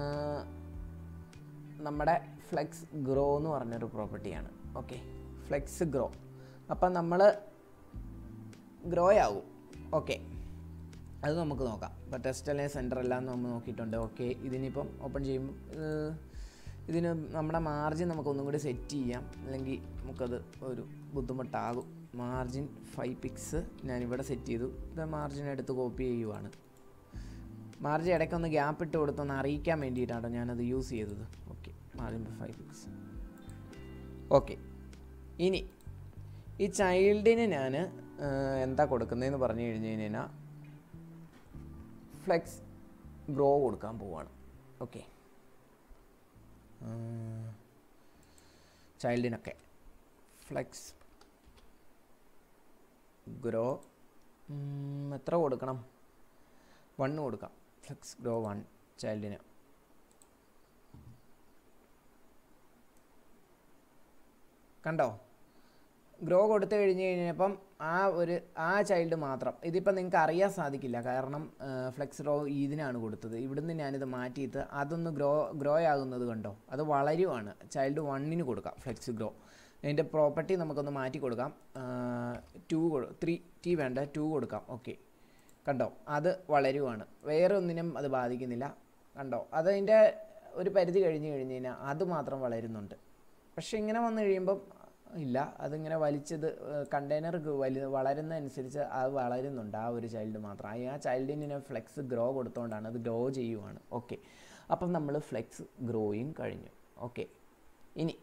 [SPEAKER 1] നമ്മുടെ ഫ്ലെക്സ് ഗ്രോ എന്ന് പറഞ്ഞൊരു പ്രോപ്പർട്ടിയാണ് ഓക്കെ ഫ്ലെക്സ് ഗ്രോ അപ്പം നമ്മൾ ഗ്രോ ആകും ഓക്കെ അത് നമുക്ക് നോക്കാം ഇപ്പോൾ ടെസ്റ്റ് അല്ലെങ്കിൽ സെൻറ്റർ എല്ലാം നമ്മൾ നോക്കിയിട്ടുണ്ട് ഓക്കെ ഇതിനിപ്പം ഓപ്പൺ ചെയ്യുമ്പോൾ ഏഹ്, ഇതിന് നമ്മുടെ മാർജിൻ നമുക്കൊന്നും കൂടി സെറ്റ് ചെയ്യാം അല്ലെങ്കിൽ നമുക്കത് ഒരു ബുദ്ധിമുട്ടാകും മാർജിൻ ഫൈവ് പിക്സ് ഞാനിവിടെ സെറ്റ് ചെയ്തു ഇത് മാർജിൻ എടുത്ത് കോപ്പി ചെയ്യുവാണ് മാർജിൻ ഇടയ്ക്കൊന്ന് ഗ്യാപ്പ് ഇട്ട് കൊടുത്തൊന്ന് അറിയിക്കാൻ വേണ്ടിയിട്ടാണ് ഞാനത് യൂസ് ചെയ്തത് okay margin five pix okay ഇനി ഈ ചൈൽഡിന് ഞാൻ എന്താ കൊടുക്കുന്നതെന്ന് പറഞ്ഞു കഴിഞ്ഞ് കഴിഞ്ഞാൽ ഫ്ലെക്സ് ഗ്രോ കൊടുക്കാൻ പോവാണ് ഓക്കെ ചൈൽഡിനൊക്കെ ഫ്ലെക്സ് ഗ്രോ എത്ര കൊടുക്കണം വണ്ണ് കൊടുക്കാം ഫ്ലെക്സ് ഗ്രോ വൺ ചൈൽഡിന് കണ്ടോ ഗ്രോ കൊടുത്തു കഴിഞ്ഞ് കഴിഞ്ഞപ്പം ആ ഒരു ആ ചൈൽഡ് മാത്രം ഇതിപ്പോൾ നിങ്ങൾക്ക് അറിയാൻ സാധിക്കില്ല കാരണം ഫ്ലെക്സ് ഗ്രോ ഇതിനാണ് കൊടുത്തത് ഇവിടുന്ന് ഞാനിത് മാറ്റിയിട്ട് അതൊന്ന് ഗ്രോ ഗ്രോ ആകുന്നത് കണ്ടോ അത് വളരുവാണ് ചൈൽഡ് വണ്ണിന് കൊടുക്കാം ഫ്ലെക്സ് ഗ്രോ അതിൻ്റെ പ്രോപ്പർട്ടി നമുക്കൊന്ന് മാറ്റി കൊടുക്കാം ടു ത്രീ ടി വേണ്ട ടു കൊടുക്കാം ഓക്കെ കണ്ടോ അത് വളരുവാണ് വേറെ ഒന്നിനും അത് ബാധിക്കുന്നില്ല കണ്ടോ അതതിൻ്റെ ഒരു പരിധി കഴിഞ്ഞ് കഴിഞ്ഞ് കഴിഞ്ഞാൽ അത് മാത്രം വളരുന്നുണ്ട് പക്ഷെ ഇങ്ങനെ വന്നു കഴിയുമ്പം ഇല്ല അതിങ്ങനെ വലിച്ചത് കണ്ടെയ്നർ വലി വളരുന്നതനുസരിച്ച് അത് വളരുന്നുണ്ട് ആ ഒരു ചൈൽഡ് മാത്രം ആ ആ ചൈൽഡിന് ഫ്ലെക്സ് ഗ്രോ കൊടുത്തുകൊണ്ടാണ് അത് ഗ്രോ ചെയ്യുവാണ് ഓക്കെ അപ്പം നമ്മൾ ഫ്ലെക്സ് ഗ്രോയും കഴിഞ്ഞു ഓക്കെ ഇനി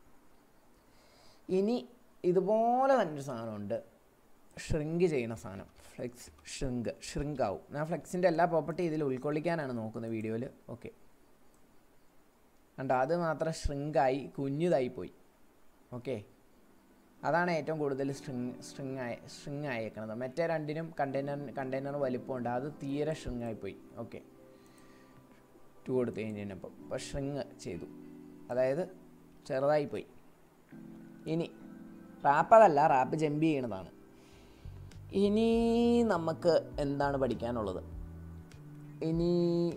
[SPEAKER 1] ഇനി ഇതുപോലെ തന്നെ ഒരു സാധനമുണ്ട് ഷ്രിങ്ക് ചെയ്യുന്ന സാധനം ഫ്ലെക്സ് ഷ്രിങ്ക് ഷ്രിങ്ക് ആവും ഞാൻ ഫ്ലെക്സിൻ്റെ എല്ലാ പ്രോപ്പർട്ടി ഇതിൽ ഉൾക്കൊള്ളിക്കാനാണ് നോക്കുന്നത് വീഡിയോയിൽ ഓക്കെ കണ്ടോ അത് മാത്രം ഷ്രിങ്കായി കുഞ്ഞിതായി പോയി ഓക്കെ അതാണ് ഏറ്റവും കൂടുതൽ സ്ട്രിങ് സ്ട്രിങ് ആയ സ്ട്രിങ് ആയേക്കണത് മറ്റേ രണ്ടിനും കണ്ടെയ്നർ കണ്ടെയ്നർ വലിപ്പമുണ്ട് അത് തീരെ string ആയി പോയി ഓക്കെ ടു കൊടുത്തു കഴിഞ്ഞപ്പം അപ്പോൾ ഷ്രിങ് ചെയ്തു അതായത് ചെറുതായി പോയി ഇനി റാപ്പ് അതല്ല റാപ്പ് ജമ്പ് ചെയ്യണതാണ് ഇനി നമുക്ക് എന്താണ് പഠിക്കാനുള്ളത് ഇനി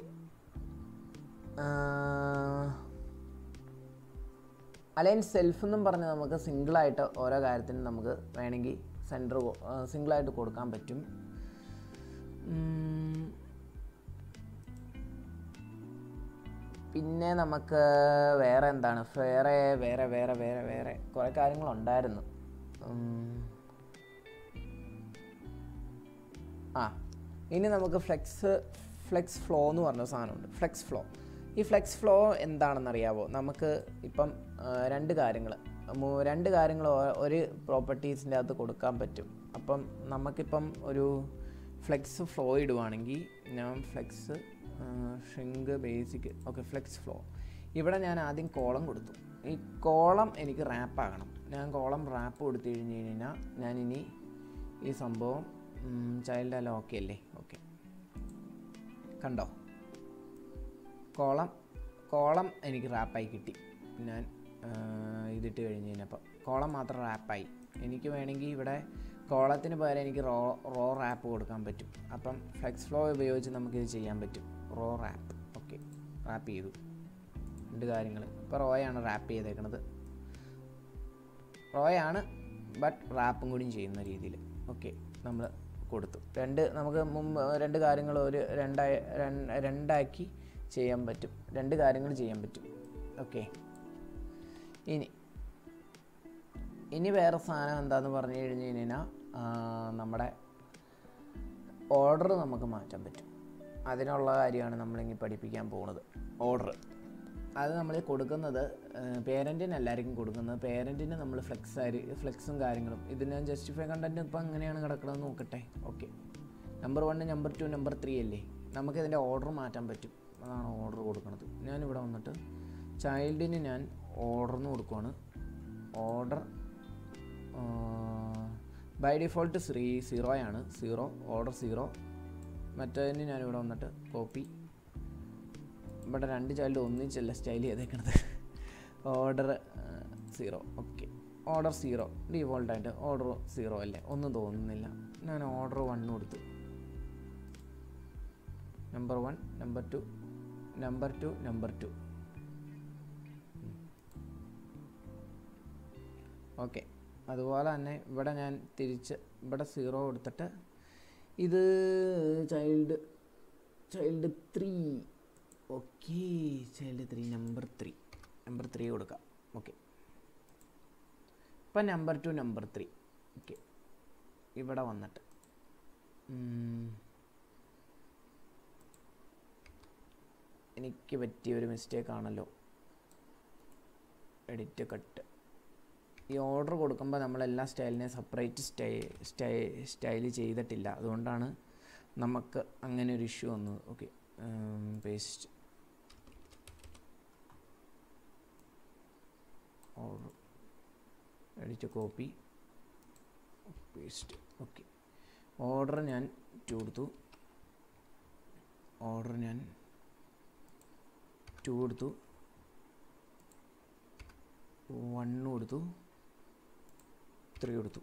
[SPEAKER 1] അലൈൻ സെൽഫ് എന്നും പറഞ്ഞ് നമുക്ക് സിംഗിളായിട്ട് ഓരോ കാര്യത്തിനും നമുക്ക് വേണമെങ്കിൽ സെൻറ്റർ സിംഗിളായിട്ട് കൊടുക്കാൻ പറ്റും ഉം. പിന്നെ നമുക്ക് വേറെ എന്താണ് വേറെ വേറെ വേറെ വേറെ വേറെ കുറേ കാര്യങ്ങളുണ്ടായിരുന്നു ഉം. ആ ഇനി നമുക്ക് ഫ്ലെക്സ് ഫ്ലെക്സ് ഫ്ലോ എന്ന് പറഞ്ഞ സാധനമുണ്ട് ഫ്ലെക്സ് ഫ്ലോ ഈ ഫ്ലെക്സ് ഫ്ലോ എന്താണെന്ന് അറിയാവോ നമുക്ക് ഇപ്പം ആ, രണ്ട് കാര്യങ്ങൾ രണ്ട് കാര്യങ്ങൾ ഒരു പ്രോപ്പർട്ടീസിൻ്റെ അകത്ത് കൊടുക്കാൻ പറ്റും അപ്പം നമുക്കിപ്പം ഒരു ഫ്ലെക്സ് ഫ്ലോ ഇടുവാണെങ്കിൽ ഞാൻ flex shrink basis okay flex flow ഇവിടെ ഞാൻ ആദ്യം കോളം കൊടുത്തു ഈ കോളം എനിക്ക് റാപ്പ് ആകണം ഞാൻ കോളം റാപ്പ് കൊടുത്തു കഴിഞ്ഞ് കഴിഞ്ഞാൽ ഞാനിനി ഈ സംഭവം ചൈൽഡ് അല്ല ഓക്കെ അല്ലേ ഓക്കെ കണ്ടോ കോളം കോളം എനിക്ക് റാപ്പായി കിട്ടി ഞാൻ ആ, ഇതിട്ട് കഴിഞ്ഞ് കഴിഞ്ഞപ്പോൾ കോളം മാത്രം റാപ്പായി എനിക്ക് വേണമെങ്കിൽ ഇവിടെ കോളത്തിന് പകരം എനിക്ക് റോ റോ റാപ്പ് കൊടുക്കാൻ പറ്റും അപ്പം ഫ്ലെക്സ് ഫ്ലോ ഉപയോഗിച്ച് നമുക്കിത് ചെയ്യാൻ പറ്റും റോ റാപ്പ് ഓക്കെ റാപ്പ് ചെയ്തു രണ്ട് കാര്യങ്ങൾ ഇപ്പോൾ റോയാണ് റാപ്പ് ചെയ്തേക്കണത് റോയാണ് ബട്ട് റാപ്പും കൂടിയും ചെയ്യുന്ന രീതിയിൽ ഓക്കെ നമ്മൾ കൊടുത്തു രണ്ട് നമുക്ക് മുമ്പ് രണ്ട് കാര്യങ്ങൾ ഒരു രണ്ടായി രണ്ട് രണ്ടാക്കി ചെയ്യാൻ പറ്റും രണ്ട് കാര്യങ്ങൾ ചെയ്യാൻ പറ്റും ഓക്കെ ഇനി ഇനി വേറെ സാധനം എന്താന്ന് പറഞ്ഞു കഴിഞ്ഞ് കഴിഞ്ഞാൽ നമ്മുടെ ഓർഡർ നമുക്ക് മാറ്റാൻ പറ്റും അതിനുള്ള കാര്യമാണ് നമ്മളിനി പഠിപ്പിക്കാൻ പോകുന്നത് ഓർഡർ അത് നമ്മൾ കൊടുക്കുന്നത് പേരൻറ്റിന് എല്ലാവർക്കും കൊടുക്കുന്നത് പേരൻറ്റിന് നമ്മൾ ഫ്ലെക്സ് ആയി ഫ്ലെക്സും കാര്യങ്ങളും ഇതിന് ജസ്റ്റിഫൈ കണ്ടൻറ്റ് ഇപ്പം എങ്ങനെയാണ് കിടക്കണമെന്ന് നോക്കട്ടെ okay number one number two number three അല്ലേ നമുക്കിതിൻ്റെ ഓർഡർ മാറ്റാൻ പറ്റും അതാണ് ഓർഡർ കൊടുക്കുന്നത് ഞാനിവിടെ വന്നിട്ട് ചൈൽഡിന് ഞാൻ ഓർഡർ എന്ന് കൊടുക്കുവാണ് ഓർഡർ ബൈ ഡിഫോൾട്ട് ശ്രീ സീറോയാണ് സീറോ ഓർഡർ സീറോ മറ്റേതിന് ഞാനിവിടെ വന്നിട്ട് കോപ്പി ഇവിടെ രണ്ട് ചൈൽഡ് ഒന്നിച്ചല്ല സ്റ്റൈൽ ചെയ്തേക്കണത് order zero okay order zero ഡീഫോൾട്ടായിട്ട് ഓർഡർ സീറോ അല്ലേ ഒന്നും തോന്നുന്നില്ല ഞാൻ ഓർഡർ വൺ കൊടുത്തു number one number two number two number two okay അതുപോലെ തന്നെ ഇവിടെ ഞാൻ തിരിച്ച് ഇവിടെ സീറോ കൊടുത്തിട്ട് ഇത് child child three okay child three number three number three കൊടുക്കാം ഓക്കെ ഇപ്പം number two number three okay ഇവിടെ വന്നിട്ട് ഉം. എനിക്ക് പറ്റിയ ഒരു മിസ്റ്റേക്ക് ആണല്ലോ എഡിറ്റ് കട്ട് ഈ ഓർഡർ കൊടുക്കുമ്പോൾ നമ്മളെല്ലാ സ്റ്റൈലിനെയും സെപ്പറേറ്റ് സ്റ്റൈ സ്റ്റൈ സ്റ്റൈൽ ചെയ്തിട്ടില്ല അതുകൊണ്ടാണ് നമുക്ക് അങ്ങനെ ഒരു ഇഷ്യൂ വന്നത് okay paste order edit copy paste okay order ഞാൻ ടു കൊടുത്തു ഓർഡർ ഞാൻ ടു കൊടുത്തു വണ്ണ് കൊടുത്തു ത്രീ കൊടുത്തു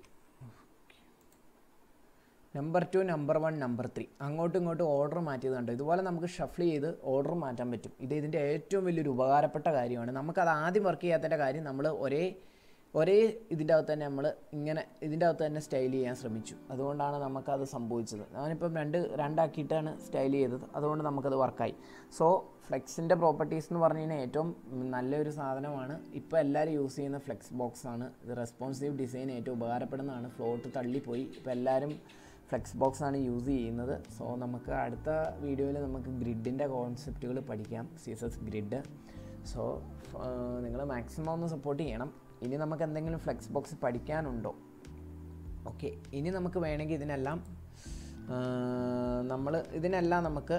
[SPEAKER 1] number two number one number three അങ്ങോട്ടും ഇങ്ങോട്ടും ഓർഡർ മാറ്റിയത് കണ്ടോ ഇതുപോലെ നമുക്ക് ഷഫിൾ ചെയ്ത് ഓർഡർ മാറ്റാൻ പറ്റും ഇത് ഇതിൻ്റെ ഏറ്റവും വലിയൊരു ഉപകാരപ്പെട്ട കാര്യമാണ് നമുക്കത് ആദ്യം വർക്ക് ചെയ്യാത്തതിൻ്റെ കാര്യം നമ്മൾ ഒരേ ഒരേ ഇതിൻ്റെ അകത്ത് തന്നെ നമ്മൾ ഇങ്ങനെ ഇതിൻ്റെ അകത്ത് തന്നെ സ്റ്റൈൽ ചെയ്യാൻ ശ്രമിച്ചു അതുകൊണ്ടാണ് നമുക്കത് സംഭവിച്ചത് ഞാനിപ്പം രണ്ട് രണ്ടാക്കിയിട്ടാണ് സ്റ്റൈൽ ചെയ്തത് അതുകൊണ്ട് നമുക്കത് വർക്കായി സോ ഫ്ലെക്സിൻ്റെ പ്രോപ്പർട്ടീസ് എന്ന് പറഞ്ഞു കഴിഞ്ഞാൽ ഏറ്റവും നല്ലൊരു സാധനമാണ് ഇപ്പോൾ എല്ലാവരും യൂസ് ചെയ്യുന്ന ഫ്ലെക്സ് ബോക്സ് ആണ് ഇത് റെസ്പോൺസീവ് ഡിസൈൻ ഏറ്റവും ഉപകാരപ്പെടുന്നതാണ് ഫ്ലോട്ട് തള്ളിപ്പോയി ഇപ്പോൾ എല്ലാവരും ഫ്ലെക്സ് ബോക്സ് ആണ് യൂസ് ചെയ്യുന്നത് സോ നമുക്ക് അടുത്ത വീഡിയോയിൽ നമുക്ക് ഗ്രിഡിൻ്റെ കോൺസെപ്റ്റുകൾ പഠിക്കാം C S S grid so നിങ്ങൾ മാക്സിമം ഒന്ന് സപ്പോർട്ട് ചെയ്യണം ഇനി നമുക്ക് എന്തെങ്കിലും ഫ്ലെക്സ് ബോക്സ് പഠിക്കാനുണ്ടോ ഓക്കെ ഇനി നമുക്ക് വേണമെങ്കിൽ ഇതിനെല്ലാം നമ്മൾ ഇതിനെല്ലാം നമുക്ക്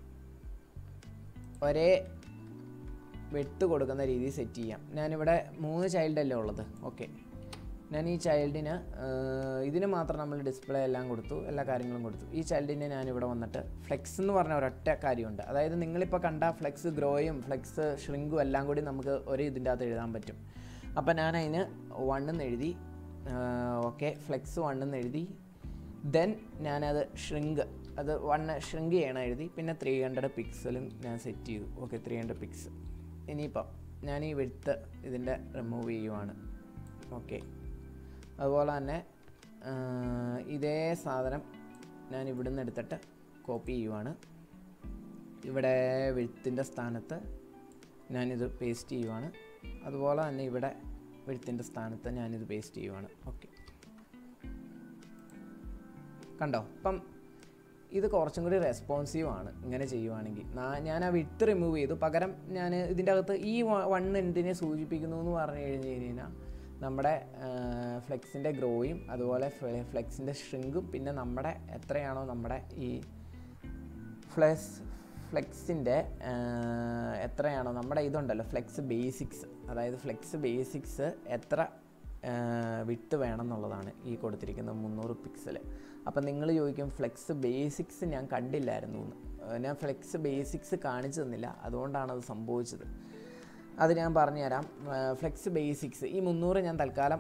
[SPEAKER 1] ഒരേ വെട്ട് കൊടുക്കുന്ന രീതിയിൽ സെറ്റ് ചെയ്യാം ഞാനിവിടെ മൂന്ന് ചൈൽഡല്ലേ ഉള്ളത് ഓക്കെ ഞാൻ ഈ ചൈൽഡിന് ഇതിന് മാത്രം നമ്മൾ ഡിസ്പ്ലേ എല്ലാം കൊടുത്തു എല്ലാ കാര്യങ്ങളും കൊടുത്തു ഈ ചൈൽഡിനെ ഞാനിവിടെ വന്നിട്ട് ഫ്ലെക്സ് എന്ന് പറഞ്ഞ ഒരൊറ്റ കാര്യമുണ്ട് അതായത് നിങ്ങളിപ്പോൾ കണ്ട ഫ്ലെക്സ് ഗ്രോയും ഫ്ലെക്സ് ഷ്രിങ്കും എല്ലാം കൂടി നമുക്ക് ഒരു ഇതിൻ്റെ അകത്ത് എഴുതാൻ പറ്റും അപ്പോൾ ഞാൻ അതിന് വണ്ണെന്ന് എഴുതി ഓക്കെ ഫ്ലെക്സ് വണ്ണെന്ന് എഴുതി ദെൻ ഞാനത് ഷ്രിങ്ക് അത് വണ്ണ് ഷ്രിങ്ക് ചെയ്യണം എഴുതി പിന്നെ ത്രീ ഹൺഡ്രഡ് പിക്സലും ഞാൻ സെറ്റ് ചെയ്തു ഓക്കെ ത്രീ ഹൺഡ്രഡ് പിക്സ് ഇനിയിപ്പം ഞാൻ ഈ വെടുത്ത് ഇതിൻ്റെ റിമൂവ് ചെയ്യുവാണ് ഓക്കെ അതുപോലെ തന്നെ ആ, ഇതേ സാധനം ഞാൻ ഇവിടുന്ന് എടുത്തിട്ട് കോപ്പി ചെയ്യുവാണ് ഇവിടെ വെഴുത്തിൻ്റെ സ്ഥാനത്ത് ഞാനിത് പേസ്റ്റ് ചെയ്യുവാണ് അതുപോലെ തന്നെ ഇവിടെ വെഴുത്തിൻ്റെ സ്ഥാനത്ത് ഞാനിത് പേസ്റ്റ് ചെയ്യുവാണ് ഓക്കെ കണ്ടോ ഇപ്പം ഇത് കുറച്ചും കൂടി റെസ്പോൺസീവ് ആണ് ഇങ്ങനെ ചെയ്യുവാണെങ്കിൽ നാ- ഞാൻ ആ വിട്ട് റിമൂവ് ചെയ്തു പകരം ഞാൻ ഇതിൻ്റെ അകത്ത് ഈ വൺ എന്തിനെ സൂചിപ്പിക്കുന്നു എന്ന് പറഞ്ഞു കഴിഞ്ഞ് കഴിഞ്ഞാൽ നമ്മുടെ ഫ്ലെക്സിൻ്റെ ഗ്രോയും അതുപോലെ ഫ്ലെക്സിൻ്റെ ഷ്രിങ്കും പിന്നെ നമ്മുടെ എത്രയാണോ നമ്മുടെ ഈ ഫ്ലെക്സ് ഫ്ലെക്സിൻ്റെ എത്രയാണോ നമ്മുടെ ഇതുണ്ടല്ലോ ഫ്ലെക്സ് ബേസിക്സ് അതായത് ഫ്ലെക്സ് ബേസിക്സ് എത്ര വിട്ട് വേണം എന്നുള്ളതാണ് ഈ കൊടുത്തിരിക്കുന്ന മുന്നൂറ് പിക്സൽ അപ്പം നിങ്ങൾ ചോദിക്കും ഫ്ലെക്സ് ബേസിക്സ് ഞാൻ കണ്ടില്ലായിരുന്നു എന്ന് ഏഹ് ഞാൻ ഫ്ലെക്സ് ബേസിക്സ് കാണിച്ചു തന്നില്ല അതുകൊണ്ടാണ് അത് സംഭവിച്ചത് അത് ഞാൻ പറഞ്ഞുതരാം ഫ്ലെക്സ് ബേസിക്സ് ഈ മുന്നൂറ് ഞാൻ തൽക്കാലം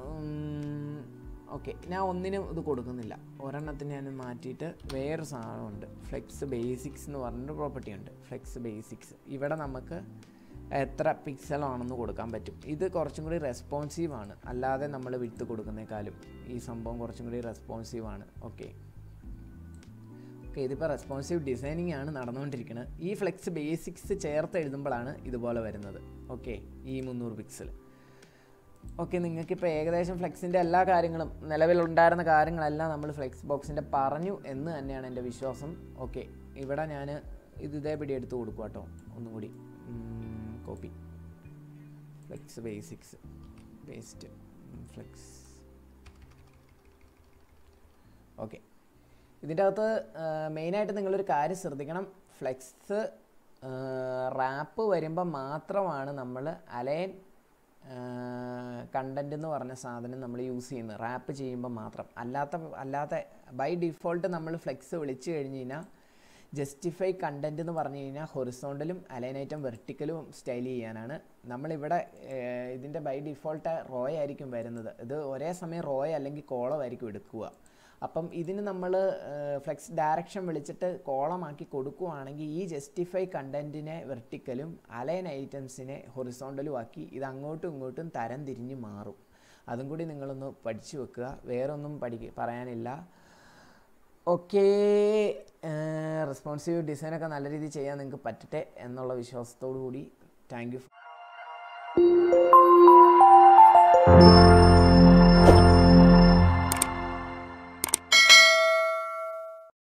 [SPEAKER 1] ഓക്കെ ഞാൻ ഒന്നിനും ഇത് കൊടുക്കുന്നില്ല ഒരെണ്ണത്തിന് ഞാൻ മാറ്റിയിട്ട് വേറൊരു സാധനമുണ്ട് ഫ്ലെക്സ് ബേസിക്സ് എന്ന് പറഞ്ഞൊരു പ്രോപ്പർട്ടി ഉണ്ട് ഫ്ലെക്സ് ബേസിക്സ് ഇവിടെ നമുക്ക് എത്ര പിക്സലാണെന്ന് കൊടുക്കാൻ പറ്റും ഇത് കുറച്ചും കൂടി റെസ്പോൺസീവ് ആണ് അല്ലാതെ നമ്മൾ വിട്ട് കൊടുക്കുന്നേക്കാളും ഈ സംഭവം കുറച്ചും കൂടി റെസ്പോൺസീവ് ആണ് ഓക്കെ ഓക്കെ ഇതിപ്പോൾ റെസ്പോൺസീവ് ഡിസൈനിങ് ആണ് നടന്നുകൊണ്ടിരിക്കുന്നത് ഈ ഫ്ലെക്സ് ബേസിക്സ് ചേർത്ത് എഴുതുമ്പോഴാണ് ഇതുപോലെ വരുന്നത് ഓക്കെ ഈ മുന്നൂറ് പിക്സൽ ഓക്കെ നിങ്ങൾക്കിപ്പോൾ ഏകദേശം ഫ്ലെക്സിൻ്റെ എല്ലാ കാര്യങ്ങളും നിലവിലുണ്ടായിരുന്ന കാര്യങ്ങളെല്ലാം നമ്മൾ ഫ്ലെക്സ് ബോക്സിൻ്റെ പറഞ്ഞു എന്ന് തന്നെയാണ് എൻ്റെ വിശ്വാസം ഓക്കെ ഇവിടെ ഞാൻ ഇത് ഇതേ പിടി എടുത്ത് കൊടുക്കും കേട്ടോ ഒന്നും കൂടി copy flex basis paste flex okay ഇതിൻ്റെ അകത്ത് മെയിനായിട്ട് നിങ്ങളൊരു കാര്യം ശ്രദ്ധിക്കണം ഫ്ലെക്സ് റാപ്പ് വരുമ്പോൾ മാത്രമാണ് നമ്മൾ അലൈൻ കണ്ടൻറ്റ് എന്ന് പറഞ്ഞ സാധനം നമ്മൾ യൂസ് ചെയ്യുന്നത് റാപ്പ് ചെയ്യുമ്പോൾ മാത്രം അല്ലാത്ത അല്ലാത്ത ബൈ ഡിഫോൾട്ട് നമ്മൾ ഫ്ലെക്സ് വിളിച്ചു കഴിഞ്ഞ് കഴിഞ്ഞാൽ ജസ്റ്റിഫൈ കണ്ടൻറ്റ് എന്ന് പറഞ്ഞു കഴിഞ്ഞാൽ ഹൊറിസോണ്ടലും അലൈനൈറ്റം വെർട്ടിക്കലും സ്റ്റൈൽ ചെയ്യാനാണ് നമ്മളിവിടെ ഏഹ്, ഇതിൻ്റെ ബൈ ഡിഫോൾട്ട് റോയ് ആയിരിക്കും വരുന്നത് ഇത് ഒരേ സമയം റോയ് അല്ലെങ്കിൽ കോളം ആയിരിക്കും എടുക്കുക അപ്പം ഇതിന് നമ്മൾ ഫ്ലെക്സ് ഡയറക്ഷൻ വിളിച്ചിട്ട് കോളമാക്കി കൊടുക്കുകയാണെങ്കിൽ ഈ ജസ്റ്റിഫൈ കണ്ടൻറ്റിനെ വെർട്ടിക്കലും അലൈൻ ഐറ്റംസിനെ ഹൊറിസോണ്ടലും ആക്കി ഇത് അങ്ങോട്ടും ഇങ്ങോട്ടും തരം തിരിഞ്ഞ് മാറും അതും കൂടി നിങ്ങളൊന്ന് പഠിച്ചു വെക്കുക വേറൊന്നും പഠിക്ക പറയാനില്ല ഓക്കെ റെസ്പോൺസീവ് ഡിസൈനൊക്കെ നല്ല രീതിയിൽ ചെയ്യാൻ നിങ്ങൾക്ക് പറ്റട്ടെ എന്നുള്ള വിശ്വാസത്തോടു കൂടി താങ്ക് യു